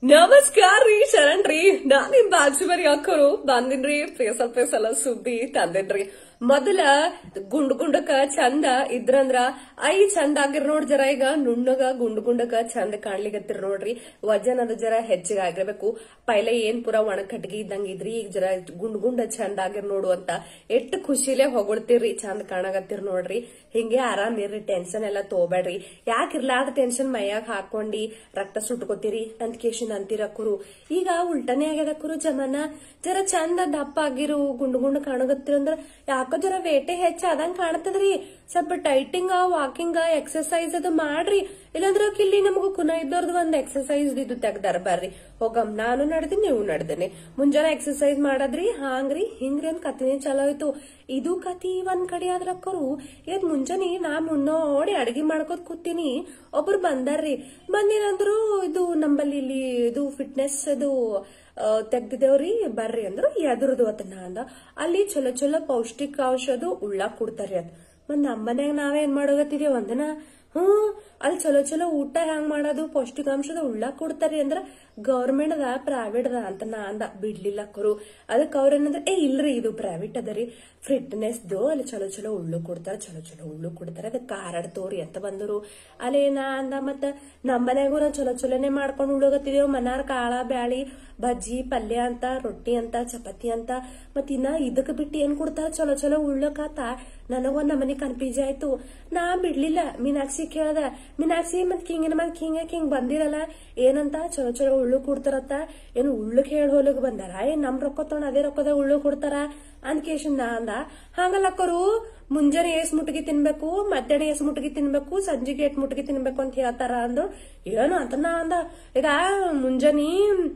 ನಮಸ್ಕಾರ ರೀ ಶರಣ್ ರೀ ನಾನ್ ನಿಮ್ ಬಾಜುಬರಿ ಹಾಕೋರು ಬಂದಿನ್ರಿ ಪೇಸಲ್ ಪೇಸಲ ಸುದ್ದಿ ತಂದಿನ್ರಿ ಮೊದಲ ಗುಂಡ್ ಗುಂಡಕ ಚಂದ ಇದ್ರಂದ್ರ ಐ ಚಂದ ಆಗಿರ್ ನೋಡ್ ಜರ ಈಗ ನುಣ್ಣಗ ಗುಂಡ್ ಗುಂಡಕ ಚಂದ ಕಾಣ್ಲಿಕತ್ತಿರ್ ನೋಡ್ರಿ ವಜನ್ ಅದು ಜರ ಹೆಚ್ಚಿಗೆ ಆಗಿರ್ಬೇಕು ಪೈಲೆ ಏನ್ ಪೂರ ಒಣ ಕಟ್ಗಿ ಇದ್ದಂಗ ಇದ್ರಿ ಈಗ ಜರ ಗುಂಡ್ ಗುಂಡ ಚಂದ ಆಗಿರ್ ನೋಡು ಅಂತ ಎಷ್ಟ್ ಖುಷಿಲೇ ಹೊಗಳ್ತಿರ್ರಿ ಚಂದ ಕಾಣಕತ್ತಿರ್ ನೋಡ್ರಿ ಹಿಂಗೆ ಆರಾಮ್ ಇರ್ರಿ ಟೆನ್ಷನ್ ಎಲ್ಲ ತಗೋಬೇಡ್ರಿ ಯಾಕೆ ಇರ್ಲಾರ್ದ ಟೆನ್ಷನ್ ಮೈಯಾಗ ಹಾಕೊಂಡಿ ರಕ್ತ ಸುಟ್ಕೋತೀರಿ ಅಂತ ಕೇಶನ್ ಅಂತಿರಕ್ಕರು ಈಗ ಉಲ್ಟನೇ ಆಗ್ಯದ ಕುರು ಜಮಾನ ಜರ ಚಂದ ದಪ್ಪ ಆಗಿರು ಗುಂಡ್ ಗುಂಡ್ ಕಾಣಗತ್ತಿರ ಅಂದ್ರ ಯಾಕೋ ಜರ ವೇಟೆ ಹೆಚ್ಚ ಆದಂಗ್ ಕಾಣ್ತದ್ರಿ ಸ್ವಲ್ಪ ಟೈಟಿಂಗ್ ವಾಕಿಂಗ್ ಎಕ್ಸರ್ಸೈಸ್ ಅದು ಮಾಡ್ರಿ ಇಲ್ಲಾಂದ್ರ ಇಲ್ಲಿ ನಮಗೂ ಕುನ ಇದ್ದವ್ರದ್ದು ಒಂದ್ ಎಕ್ಸರ್ಸೈಸ್ ಇದು ತೆಗ್ದಾರ ಬರ್ರಿ ಹೋಗಮ್ ನಾನು ನಡ್ದಿನಿ ನೀವು ನಡ್ದೇನೆ ಮುಂಜಾನೆ ಎಕ್ಸರ್ಸೈಸ್ ಮಾಡದ್ರಿ ಹಾಂಗ್ರಿ ಹಿಂಗ್ರಿ ಅಂತ ಕತಿನೇ ಚಲೋ ಆಯ್ತು ಇದು ಕತಿ ಒಂದ್ ಕಡೆ ಆದ್ರಕ್ಕರು ಇವತ್ ಮುಂಜಾನೆ ನಾ ಮುನ್ನೋಡಿ ಅಡ್ಗೆ ಮಾಡ್ಕೋತ್ ಕೂತೀನಿ ಒಬ್ರು ಬಂದಾರ್ರಿ ಬಂದೇನಂದ್ರು ಇದು ನಂಬಲ್ಲಿ ಇಲ್ಲಿ ಇದು ಫಿಟ್ನೆಸ್ ಅದು ತೆಗ್ದಿದೇವ್ರಿ ಬರ್ರಿ ಅಂದ್ರು ಎದುರದು ಅತನ ಅಂದ ಅಲ್ಲಿ ಚಲೋ ಚಲೋ ಪೌಷ್ಟಿಕಾಂಶದು ಉಳ್ಳಾಕ್ ಕೊಡ್ತಾರ್ರಿ ಅದ್ ಮತ್ ನಮ್ಮನ್ಯಾಗ ನಾವೇನ್ ಮಾಡೋಗತ್ತಿದೇವ್ ಅಂದನ ಹ್ಮ್ ಅಲ್ಲಿ ಚಲೋ ಚಲೋ ಊಟ ಹೆಂಗ್ ಮಾಡೋದು ಪೌಷ್ಟಿಕಾಂಶದ ಉಳ್ಳಾಕ್ ಕೊಡ್ತಾರಿ ಅಂದ್ರ ಗೌರ್ಮೆಂಟ್ ಅದ ಪ್ರೈವೇಟ್ ಅದ ಅಂತ ನಾ ಅಂದ ಬಿಡ್ಲಿಲ್ಲ ಕರು ಅದಕ್ಕೆ ಅವ್ರೇನಂದ್ರ ಏ ಇಲ್ರಿ ಇದು ಪ್ರೈವೇಟ್ ಅದರಿ ಫಿಟ್ನೆಸ್ದು ಅಲ್ಲಿ ಚಲೋ ಚಲೋ ಉಳ್ಳು ಕೊಡ್ತಾರ ಚಲೋ ಚಲೋ ಉಳ್ಳು ಕೊಡ್ತಾರ ಅದಕ್ಕೆ ಕಾರಾಡ್ ತೋರಿ ಅಂತ ಬಂದರು ಅಲ್ಲಿ ನಾ ಅಂದ ಮತ್ತ ನಮ್ಮನ್ಯಾಗೂ ನಾವು ಚಲೋ ಚಲೋನೆ ಮಾಡ್ಕೊಂಡು ಉಳ್ಳೋಗತ್ತಿದೇವ್ ಮನಾರ್ ಕಾಳ ಬ್ಯಾಳಿ ಬಜ್ಜಿ ಪಲ್ಯ ಅಂತ ರೊಟ್ಟಿ ಅಂತ ಚಪಾತಿ ಅಂತ ಮತ್ ಇನ್ನ ಇದಕ್ ಬಿಟ್ಟು ಏನ್ ಕೊಡ್ತಾರ ಚಲೋ ಚಲೋ ಉಳ್ಳಕಾತ ನನಗೊಂದ್ ನಮನಿ ಕನ್ಫ್ಯೂಸ್ ಆಯ್ತು ನಾ ಬಿಡ್ಲಿಲ್ಲ ಮೀನಾಕ್ಷಿ ಕೇಳ್ದ ಮೀನಾಕ್ಷಿ ಮತ್ ಕಿಂಗಿನ ಮತ್ ಕಿಂಗ ಕಿಂಗ್ ಬಂದಿರಲ್ಲ ಏನಂತ ಚಲೋ ಚಲೋ ಉಳ್ಳು ಕೊಡ್ತಾರತ್ತ ಏನು ಉಳ್ಳಕ್ ಹೇಳಿ ಹೋಲಕ್ ಬಂದಾರ ಏನ್ ನಮ್ ರೊಕ್ಕ ತಗೊಂಡ್ ಅದೇ ರೊಕ್ಕದ ಉಳ್ಳು ಕೊಡ್ತಾರ ಅಂದ್ ಕೇಶನ್ ನಾ ಅಂದ ಹಂಗಲ್ಲಕ್ಕರು ಮುಂಜಾನೆ ಏಸ್ ಮುಟ್ಟಿಗೆ ತಿನ್ಬೇಕು ಮಧ್ಯಾಹ್ನ ಏಸ್ ಮುಟ್ಟಿಗೆ ತಿನ್ಬೇಕು ಸಂಜೆಗೆ ಏಟ್ ಮುಟ್ಟಿಗೆ ತಿನ್ಬೇಕು ಅಂತ ಹೇಳ್ತಾರ ಅಂದ್ರು ಏನು ಅಂತ ನಾ ಅಂದ ಈಗ ಮುಂಜಾನೆ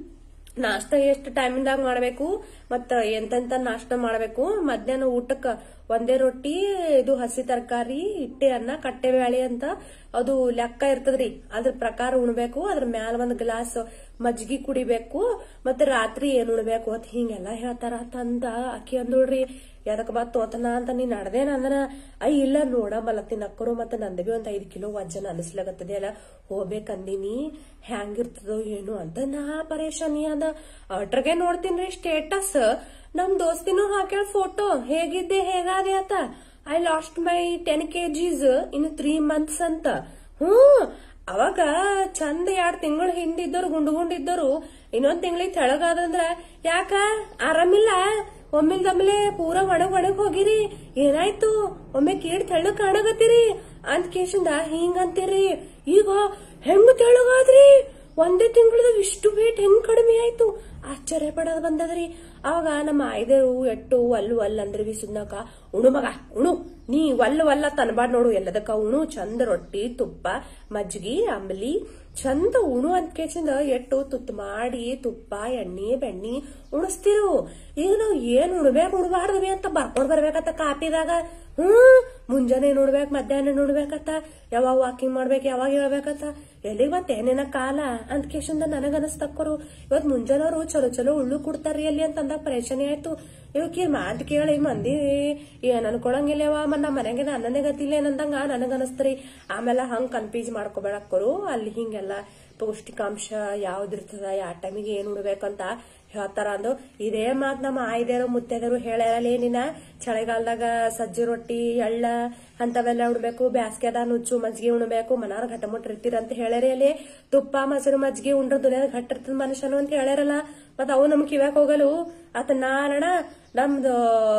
ನಾಷ್ಟ ಎಷ್ಟು ಟೈಮಿಂದಾಗ ಮಾಡ್ಬೇಕು ಮತ್ತ ಎಂತೆಂತ ನಾಷ್ಟ ಮಾಡ್ಬೇಕು ಮಧ್ಯಾಹ್ನ ಊಟಕ್ಕ ಒಂದೇ ರೊಟ್ಟಿ ಇದು ಹಸಿ ತರಕಾರಿ ಇಟ್ಟೆ ಅನ್ನ ಕಟ್ಟೆ ಬ್ಯಾಳಿ ಅಂತ ಅದು ಲೆಕ್ಕ ಇರ್ತದ್ರಿ ಅದ್ರ ಪ್ರಕಾರ ಉಣ್ಬೇಕು ಅದ್ರ ಮ್ಯಾಲ ಒಂದ್ ಗ್ಲಾಸ್ ಮಜ್ಗಿ ಕುಡಿಬೇಕು ಮತ್ತೆ ರಾತ್ರಿ ಏನ್ ಉಣ್ಬೇಕು ಅಂತ ಹಿಂಗೆಲ್ಲ ಹೇಳ್ತಾರ ತಂದ ಅಕ್ಕಿ ಅಂದೋಳ್ರಿ ಎದಕ್ ಬಾ ತೋತನ ಅಂತ ನೀ ನಡ್ದೇನ ಅಂದನ ಐ ಇಲ್ಲ ನೋಡ ಮಲತ್ತಿನ ಅಕ್ಕರು ಮತ್ತೆ ನಂದ ಬಿ ಒಂದ್ ಐದ್ ಕಿಲೋ ವಜನ ಅನಿಸ್ಲಾಗತ್ತದೆ ಅಲ್ಲ ಹೋಗ್ಬೇಕಂದಿನಿ ಹ್ಯಾಂಗಿರ್ತದೋ ಏನು ಅಂತ ನಾ ಪರೇಶಾನಿ ಅದ ಅಟ್ರಗೆ ನೋಡ್ತೀನ್ರಿ ಸ್ಟೇಟಸ್ ನಮ್ ದೋಸ್ತಿನೂ ಹಾಕ್ಯಾಳ ಫೋಟೋ ಹೇಗಿದ್ದೆ ಹೇಗಾದೆ ಆತ I lost my ten kgs in three months ಅಂತ ಹ್ಮ್ ಅವಾಗ ಚಂದ ಎರಡ್ ತಿಂಗಳ ಹಿಂದಿದ್ದವ್ರು ಗುಂಡು ಗುಂಡಿದ್ದವ್ರು ಇನ್ನೊಂದ್ ತಿಂಗಳಿಗೆ ತೆಳಗಾದಂದ್ರ ಯಾಕ ಆರಾಮಿಲ್ಲ ಒಮ್ಮಿಲ್ದಮ್ಲೆ ಪೂರ ಒಣಗ್ ಒಣಗ್ ಹೋಗಿರಿ ಏನಾಯ್ತು ಒಮ್ಮೆ ಕೀಡ್ ತೆಳ್ಳಗ್ ಕಾಣಗತ್ತೀರಿ ಅಂತ ಕೇಶಿಂದ ಹಿಂಗ್ ಅಂತೀರಿ ಈಗ ಹೆಂಗ್ ತೆಳ್ಳಗಾದ್ರಿ ಒಂದೇ ತಿಂಗಳದಾಗ ಇಷ್ಟು ವೇಟ್ ಹೆಂಗ್ ಕಡಿಮೆ ಆಯ್ತು ಆಶ್ಚರ್ಯ ಪಡೋದ್ ಬಂದದ್ರಿ ಅವಾಗ ನಮ್ಮ ಆಯ್ದರು ಎಟ್ಟು ಅಲ್ಲು ಅಲ್ಲ ಅಂದ್ರೆ ಬಿಸುದ್ನಾಕ ಉಣು ಮಗ ಉಣು ನೀ ಒಲ್ಲು ಒಲ್ಲ ತನಬಾಡ್ ನೋಡು ಎಲ್ಲದಕ್ಕ ಉಣು ಚಂದ ರೊಟ್ಟಿ ತುಪ್ಪ ಮಜ್ಗಿ ಅಂಬಲಿ ಚಂದ ಉಣು ಅಂತ ಕೇಚಿಂದ ಎಟ್ಟು ತುತ್ತು ಮಾಡಿ ತುಪ್ಪ ಎಣ್ಣೆ ಬೆಣ್ಣಿ ಉಣಿಸ್ತಿರು ಈಗ ನಾವ್ ಏನ್ ಉಣ್ಬೇಕು ಉಣ್ಬಾರ್ದ್ರಿ ಅಂತ ಬರ್ಕೊಂಡ್ ಬರ್ಬೇಕತ್ತ ಕಾಪಿದಾಗ ಹ್ಮ್ ಮುಂಜಾನೆ ನೋಡ್ಬೇಕ್ ಮಧ್ಯಾಹ್ನ ನೋಡ್ಬೇಕತ್ತ ಯಾವಾಗ ವಾಕಿಂಗ್ ಮಾಡ್ಬೇಕು ಯಾವಾಗ ಹೇಳ್ಬೇಕತ್ತ ಎಲ್ಲಿಗ್ ಮತ್ತೆ ಏನೇನ ಕಾಲ ಅಂತ ಕೇಶಿಂದ ನನಗ ಅನಸ್ತಕ್ಕರು ಇವತ್ ಮುಂಜಾನವ್ರು ಚಲೋ ಚಲೋ ಉಳ್ಳು ಕೊಡ್ತಾರ್ರಿ ಅಲ್ಲಿ ಅಂತ ಅಂದಾಗ ಪರೇಶಾನಿ ಆಯ್ತು ಇವಕ್ಕೆ ಮಾತ್ ಕೇಳಿ ಮಂದಿ ಏನ್ ಅನ್ಕೊಳಂಗಿಲ್ಲವ ಮತ್ತ ನಮ್ಮ ಮನೆಗೆ ನನ್ನನೇ ಗತಿಲ್ಲ ಏನಂದಂಗ ನನಗ ಅನಸ್ತರಿ ಆಮೇಲೆ ಹಂಗ್ ಕನ್ಫ್ಯೂಸ್ ಮಾಡ್ಕೋಬೇಡಕ್ಕರು ಅಲ್ಲಿ ಹಿಂಗೆಲ್ಲ ಪೌಷ್ಟಿಕಾಂಶ ಯಾವ್ದಿರ್ತದ ಯಾವ ಟೈಮಿಗೆ ಏನ್ ಉಡ್ಬೇಕಂತ ಹೇಳ್ತಾರ ಅಂದು ಇದೇ ಮಾತ್ ನಮ್ಮ ಆಯ್ದೇರು ಮುತ್ತೈದರು ಹೇಳ್ಯಾರಲ್ಲ ಏನಿನ ಚಳಿಗಾಲದಾಗ ಸಜ್ಜಿ ರೊಟ್ಟಿ ಎಳ್ಳ ಅಂತವೆಲ್ಲ ಉಣ್ಬೇಕು ಬ್ಯಾಸ್ಗೆದ ನುಚ್ಚು ಮಜ್ಜಿಗೆ ಉಣ್ಬೇಕು ಮನಾರ ಘಟಮುಟ್ ಇರ್ತೀರ ಅಂತ ಹೇಳ್ಯಾರಿ ಅಲ್ಲಿ ತುಪ್ಪ ಮೊಸರು ಮಜ್ಜಿಗೆ ಉಂಡ್ರ ದುನಿಯಾದ ಘಟ್ಟ ಇರ್ತದ ಮನುಷ್ಯನು ಅಂತ ಹೇಳ್ಯಾರಲ್ಲ ಮತ್ ಅವು ನಮ್ ಕಿವ್ಯಾಕ್ ಹೋಗಲು ಆತ ನಾರಣ ನಮ್ದು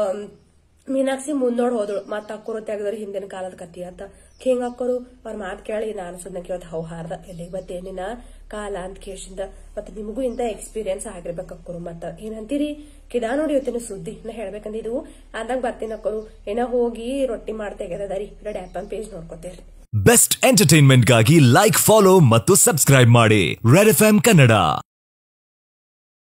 ಮೀನಾಕ್ಷಿ ಮುಂದೋಡ್ ಹೋದಳು ಮತ್ತ ಅಕ್ಕರು ತೆಗದ್ರು ಹಿಂದಿನ ಕಾಲದ ಕತಿ ಅಂತ ಹಿಂಗ ಅಕ್ಕರು ಅವ್ರ ಮಾತ್ ಕೇಳಿ ನಾನು ಸುದ್ನ ಕೇಳ್ದ ಹೌ ಹಾರ್ದ ಎಲ್ಲಿಗೆ ಬತ್ತೇನಿನ ಕಾಲ ಅಂತ ಕೇಳಿಂದ ಮತ್ತೆ ನಿಮಗೂ ಇಂತ ಎಕ್ಸ್ಪೀರಿಯನ್ಸ್ ಆಗಿರ್ಬೇಕು ಅಕ್ಕರು ಮತ್ತ ಏನಂತೀರಿ ಕಿದಾ ನೋಡಿ ಇವತ್ತಿನ ಸುದ್ದಿ ನಾ ಹೇಳ್ಬೇಕಂದಿದ್ವು ಅಂದಾಗ ಬರ್ತೀನಿ ಅಕ್ಕರು ಏನೋ ಹೋಗಿ ರೊಟ್ಟಿ ಮಾಡ್ತೆಗದರಿ ರೆಡಿ ಆಪ್ ಪೇಜ್ ನೋಡ್ಕೋತೇರಿ ಬೆಸ್ಟ್ ಎಂಟರ್ಟೈನ್ಮೆಂಟ್ಗಾಗಿ ಲೈಕ್ ಫಾಲೋ ಮತ್ತು ಸಬ್ಸ್ಕ್ರೈಬ್ ಮಾಡಿ ರೆಡ್ ಎಫ್ ಕನ್ನಡ